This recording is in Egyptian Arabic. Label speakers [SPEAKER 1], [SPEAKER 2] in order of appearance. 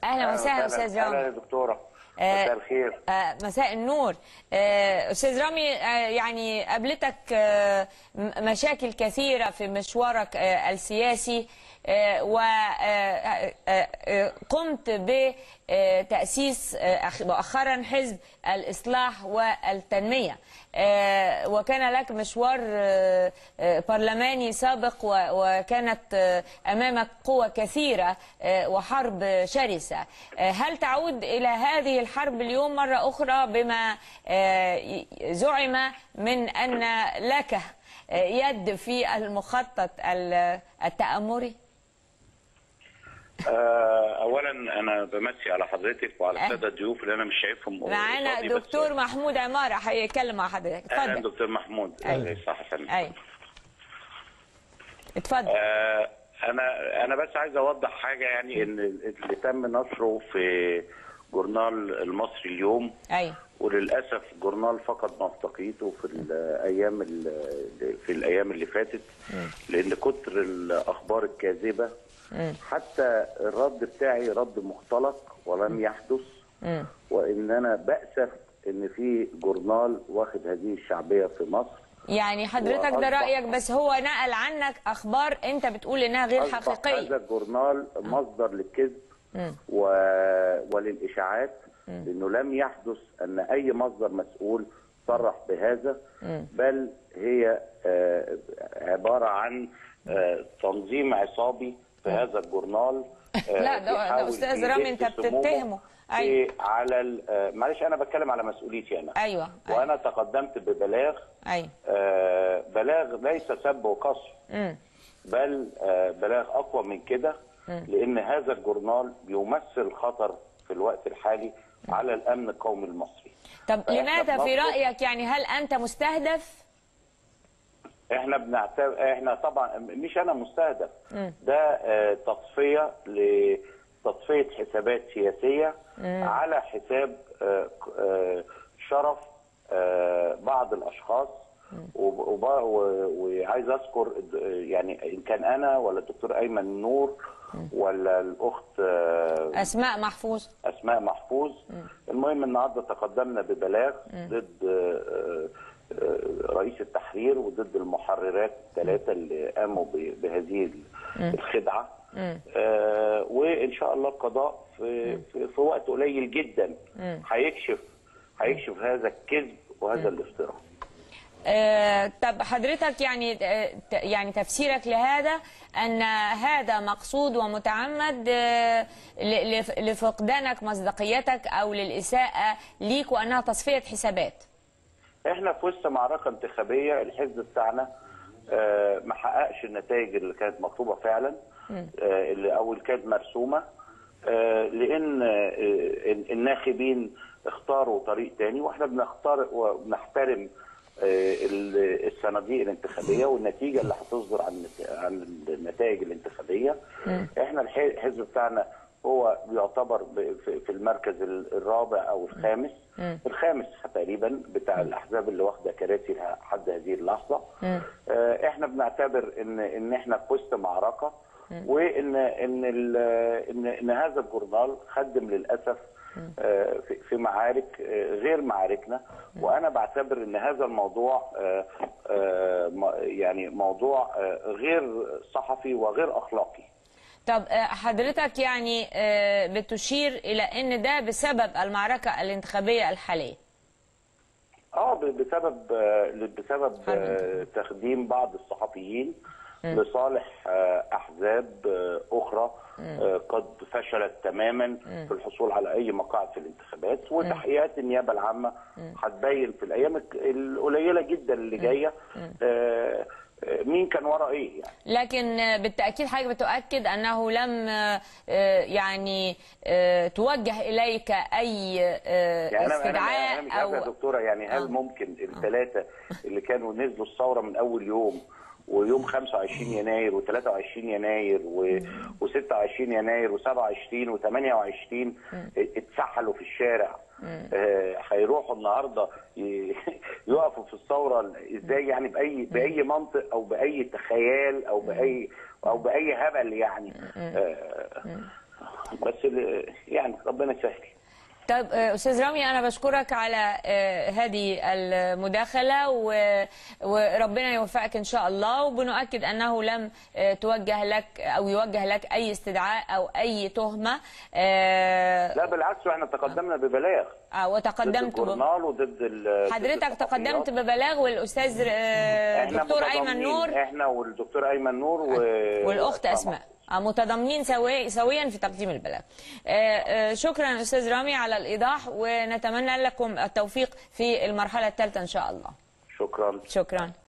[SPEAKER 1] اهلا وسهلا استاذ
[SPEAKER 2] اهلا يا
[SPEAKER 1] رامي
[SPEAKER 2] دكتوره
[SPEAKER 1] آه،
[SPEAKER 2] مساء الخير
[SPEAKER 1] آه، مساء النور آه، استاذ رامي آه، يعني قابلتك آه، م- مشاكل كثيره في مشوارك آه، السياسي وقمت بتأسيس آه، أخ- مؤخرا حزب الإصلاح والتنمية آه، وكان لك مشوار آه، آه، برلماني سابق و- وكانت آه، أمامك قوة كثيرة آه، وحرب شرسة آه، هل تعود إلى هذه الحرب اليوم مرة أخرى بما آه، ي- زعم من أن لك آه، يد في المخطط ال- التأمري؟
[SPEAKER 2] آه، اولا انا بمسي على حضرتك وعلى
[SPEAKER 1] أهلا.
[SPEAKER 2] الساده الضيوف اللي انا مش شايفهم
[SPEAKER 1] معانا
[SPEAKER 2] قصادي، بس-
[SPEAKER 1] دكتور محمود عمارة هيتكلم مع حضرتك
[SPEAKER 2] اهلا
[SPEAKER 1] اتفضل
[SPEAKER 2] دكتور محمود
[SPEAKER 1] أيوة.
[SPEAKER 2] أهلا، صح فندم
[SPEAKER 1] ايوه اتفضل
[SPEAKER 2] آه، انا انا بس عايز اوضح حاجه يعني ان اللي تم نشره في جورنال المصري اليوم
[SPEAKER 1] ايوه
[SPEAKER 2] وللاسف جورنال فقد مصداقيته في الايام ال- في الايام اللي فاتت لان كتر الاخبار الكاذبه حتى الرد بتاعي رد مختلق ولم يحدث
[SPEAKER 1] مم.
[SPEAKER 2] وان انا باسف ان في جورنال واخد هذه الشعبيه في مصر
[SPEAKER 1] يعني حضرتك ده
[SPEAKER 2] وأصبح-
[SPEAKER 1] رأيك بس هو نقل عنك أخبار أنت بتقول إنها غير
[SPEAKER 2] أصبح
[SPEAKER 1] حقيقية
[SPEAKER 2] هذا الجورنال مصدر للكذب و... وللإشاعات لأنه لم يحدث أن أي مصدر مسؤول صرح بهذا بل هي آه، عبارة عن آه، تنظيم عصابي في هذا الجورنال آه،
[SPEAKER 1] لا، ده- ده
[SPEAKER 2] بيحاول
[SPEAKER 1] أستاذ رامي أنت
[SPEAKER 2] يبث سمومه
[SPEAKER 1] بتتهمه.
[SPEAKER 2] في-
[SPEAKER 1] أيوة.
[SPEAKER 2] على ال- آه، معلش أنا بتكلم على مسؤوليتي أنا
[SPEAKER 1] أيوه أيوه
[SPEAKER 2] وأنا تقدمت ببلاغ
[SPEAKER 1] أيوه
[SPEAKER 2] آه، بلاغ ليس سب وقصف
[SPEAKER 1] مم.
[SPEAKER 2] بل آه، بلاغ اقوى من كده لان هذا الجورنال بيمثل خطر في الوقت الحالي على الامن القومي المصري
[SPEAKER 1] طب
[SPEAKER 2] فإحنا
[SPEAKER 1] لماذا في
[SPEAKER 2] بنطلب-
[SPEAKER 1] رأيك يعني هل أنت مستهدف؟
[SPEAKER 2] احنا بنعتبر احنا طبعا مش انا مستهدف ده آه، تصفيه لتصفيه حسابات سياسيه على حساب آه، آه، شرف آه، بعض الاشخاص وب- وب- و- وعايز اذكر آه، يعني ان كان انا ولا الدكتور ايمن نور ولا الاخت آه،
[SPEAKER 1] أسماء محفوظ
[SPEAKER 2] اسماء محفوظ المهم النهارده تقدمنا ببلاغ ضد آه، آه، رئيس التحرير وضد المحررات الثلاثه اللي قاموا ب- بهذه الخدعه آه، وان شاء الله القضاء في في, في وقت قليل جدا هيكشف هيكشف هذا الكذب وهذا الافتراء
[SPEAKER 1] آه، طب حضرتك يعني آه، ت- يعني تفسيرك لهذا ان هذا مقصود ومتعمد آه، ل- لف- لفقدانك مصداقيتك او للاساءه ليك وانها تصفيه حسابات
[SPEAKER 2] احنا في وسط معركه انتخابيه الحزب بتاعنا آه، ما حققش النتائج اللي كانت مطلوبه فعلا آه، اللي او اللي كانت مرسومه آه، لان آه، الناخبين اختاروا طريق تاني واحنا بنختار وبنحترم آه، ال- الصناديق الانتخابيه والنتيجه اللي هتصدر عن النت- عن النتائج الانتخابيه احنا الح- الحزب بتاعنا هو بيعتبر ب- في في المركز ال- الرابع او الخامس الخامس تقريبا بتاع الاحزاب اللي واخده كراسي لحد هذه اللحظه آه، احنا بنعتبر ان ان احنا في وسط معركه وان ان ال- ان ان هذا الجورنال خدم للاسف آه، في- في معارك آه، غير معاركنا وانا بعتبر ان هذا الموضوع آه، آه، م- يعني موضوع آه، غير صحفي وغير اخلاقي
[SPEAKER 1] طب آه، حضرتك يعني آه، بتشير الى ان ده بسبب المعركه الانتخابيه الحاليه
[SPEAKER 2] اه ب- بسبب آه، بسبب آه، تخديم بعض الصحفيين لصالح آه، احزاب آه، اخرى آه، قد فشلت تماما في الحصول على اي مقاعد في الانتخابات وتحقيقات النيابه العامه هتبين في الايام الك- القليله جدا اللي جايه آه، آه، مين كان ورا ايه يعني
[SPEAKER 1] لكن آه، بالتاكيد حضرتك بتؤكد انه لم آه، آه، يعني آه، توجه اليك اي آه،
[SPEAKER 2] يعني انا انا
[SPEAKER 1] استدعاء
[SPEAKER 2] انا مش عارف يا
[SPEAKER 1] او
[SPEAKER 2] دكتوره يعني هل
[SPEAKER 1] آه.
[SPEAKER 2] ممكن الثلاثه اللي كانوا نزلوا الثوره من اول يوم ويوم 25 يناير و23 يناير و26 يناير و27 و28 اتسحلوا في الشارع آه، هيروحوا النهارده ي- يقفوا في الثوره ازاي يعني باي باي منطق او باي تخيل او باي او باي هبل يعني آه، بس ال- يعني ربنا يسهل
[SPEAKER 1] طيب آه، استاذ رامي انا بشكرك على آه، هذه المداخله و- وربنا يوفقك ان شاء الله وبنؤكد انه لم آه، توجه لك او يوجه لك اي استدعاء او اي تهمه آه،
[SPEAKER 2] لا بالعكس احنا تقدمنا ببلاغ
[SPEAKER 1] آه،
[SPEAKER 2] ضد
[SPEAKER 1] وتقدمت ب-
[SPEAKER 2] الجورنال وضد ال- ضد
[SPEAKER 1] حضرتك تقدمت
[SPEAKER 2] الصحفيات.
[SPEAKER 1] ببلاغ والاستاذ آه،
[SPEAKER 2] احنا
[SPEAKER 1] دكتور ايمن
[SPEAKER 2] متضامنين،
[SPEAKER 1] نور
[SPEAKER 2] احنا والدكتور ايمن نور و...
[SPEAKER 1] والاخت اسماء آه، متضامنين سوي سويا في تقديم البلاغ آه، آه، شكرا استاذ رامي على الايضاح ونتمنى لكم التوفيق في المرحله الثالثه ان شاء الله
[SPEAKER 2] شكرا
[SPEAKER 1] شكرا